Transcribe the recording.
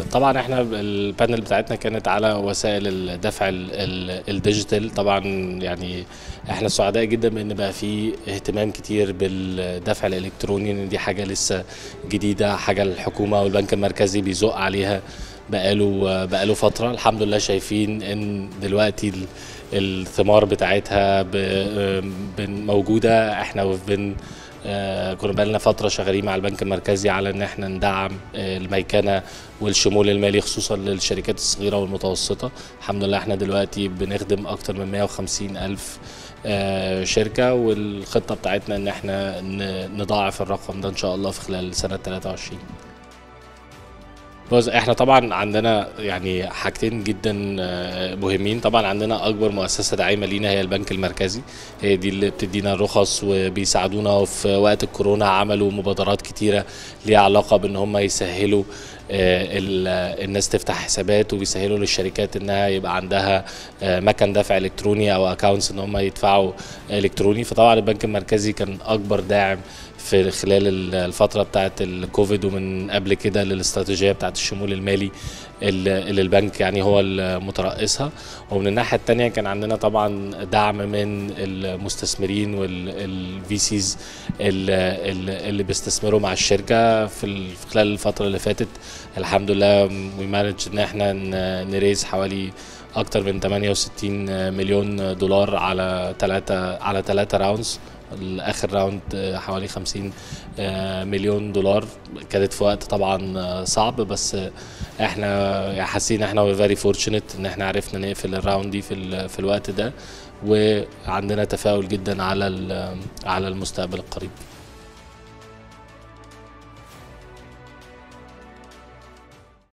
طبعا احنا البانل بتاعتنا كانت على وسائل الدفع ال- ال- الديجيتال طبعا يعني احنا سعداء جدا بان بقى في اهتمام كتير بالدفع الالكتروني ان دي حاجه لسه جديده حاجه الحكومه والبنك المركزي بيزق عليها بقاله بقاله فتره الحمد لله شايفين ان دلوقتي ال- الثمار بتاعتها ب- بن- موجوده احنا بن آه، كنا بقالنا فترة شغالين مع البنك المركزي على إن إحنا ندعم آه، الميكنة والشمول المالي خصوصا للشركات الصغيرة والمتوسطة الحمد لله إحنا دلوقتي بنخدم أكتر من 150 ألف آه، شركة والخطة بتاعتنا إن إحنا ن- نضاعف الرقم ده إن شاء الله في خلال سنة 23 بص احنا طبعا عندنا يعني حاجتين جدا آه، مهمين طبعا عندنا اكبر مؤسسه داعمه لينا هي البنك المركزي هي دي اللي بتدينا الرخص وبيساعدونا في وقت الكورونا عملوا مبادرات كتيره ليها علاقه بان هم يسهلوا آه، ال- الناس تفتح حسابات وبيسهلوا للشركات انها يبقى عندها آه، مكان دفع الكتروني او اكونتس ان هم يدفعوا الكتروني فطبعا البنك المركزي كان اكبر داعم في خلال ال- الفتره بتاعه الكوفيد ومن قبل كده للاستراتيجيه بتاعه الشمول المالي اللي اللي البنك يعني هو المترأسها ومن الناحيه الثانيه كان عندنا طبعا دعم من المستثمرين والفي سيز اللي بيستثمروا مع الشركه في ال- في خلال الفتره اللي فاتت الحمد لله وي مانج ان احنا ن- نريز حوالي اكتر من 68 مليون دولار على ثلاثة على ثلاثة راوندز الاخر راوند آه، حوالي 50 آه، مليون دولار كانت في وقت طبعا آه، صعب بس آه، احنا حاسين احنا فيري فورtunate ان احنا عرفنا نقفل الراوند دي في ال- في الوقت ده وعندنا تفاؤل جدا على ال- على المستقبل القريب